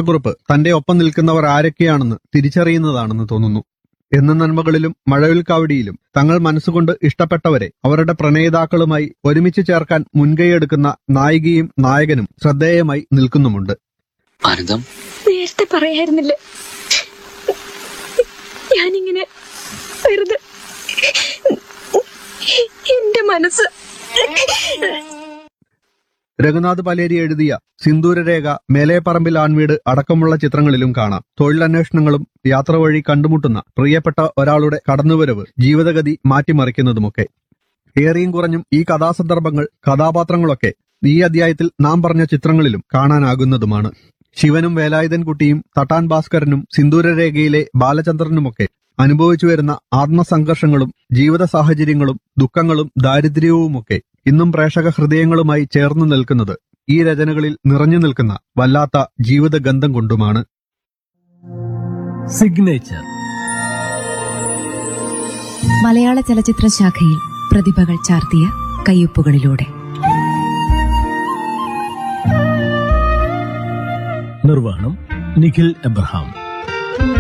ഓർമ്മക്കുറിപ്പ് തന്റെ ഒപ്പം നിൽക്കുന്നവർ ആരൊക്കെയാണെന്ന് തിരിച്ചറിയുന്നതാണെന്ന് തോന്നുന്നു എന്നും നന്മകളിലും മഴവിൽ കാവടിയിലും തങ്ങൾ മനസ്സുകൊണ്ട് ഇഷ്ടപ്പെട്ടവരെ അവരുടെ പ്രണയിതാക്കളുമായി ഒരുമിച്ച് ചേർക്കാൻ മുൻകൈയെടുക്കുന്ന നായികയും നായകനും ശ്രദ്ധേയമായി നിൽക്കുന്നുമുണ്ട് ആനന്ദം നേരത്തെ പറയായിരുന്നില്ല ഞാനിങ്ങനെ വെറുതെ എന്റെ മനസ്സ് രഘുനാഥ് പലേരി എഴുതിയ സിന്ദൂരരേഖ മേലേപ്പറമ്പിൽ ആൺവീട് അടക്കമുള്ള ചിത്രങ്ങളിലും കാണാം തൊഴിലന്വേഷണങ്ങളും യാത്ര വഴി കണ്ടുമുട്ടുന്ന പ്രിയപ്പെട്ട ഒരാളുടെ കടന്നുവരവ് ജീവിതഗതി മാറ്റിമറിക്കുന്നതുമൊക്കെ ഏറിയും കുറഞ്ഞും ഈ കഥാസന്ദർഭങ്ങൾ കഥാപാത്രങ്ങളൊക്കെ ഈ അധ്യായത്തിൽ നാം പറഞ്ഞ ചിത്രങ്ങളിലും കാണാനാകുന്നതുമാണ് ശിവനും വേലായുധൻ കുട്ടിയും തട്ടാൻ ഭാസ്കരനും സിന്ദൂരരേഖയിലെ ബാലചന്ദ്രനുമൊക്കെ അനുഭവിച്ചു വരുന്ന ആത്മസംഘർഷങ്ങളും ജീവിത സാഹചര്യങ്ങളും ദുഃഖങ്ങളും ദാരിദ്ര്യവുമൊക്കെ ഇന്നും പ്രേക്ഷക ഹൃദയങ്ങളുമായി ചേർന്നു നിൽക്കുന്നത് ഈ രചനകളിൽ നിറഞ്ഞു നിൽക്കുന്ന വല്ലാത്ത ജീവിതഗന്ധം കൊണ്ടുമാണ് സിഗ്നേച്ചർ മലയാള ചലച്ചിത്ര ശാഖയിൽ പ്രതിഭകൾ ചാർത്തിയ കയ്യൊപ്പുകളിലൂടെ നിർവഹണം നിഖിൽ എബ്രഹാം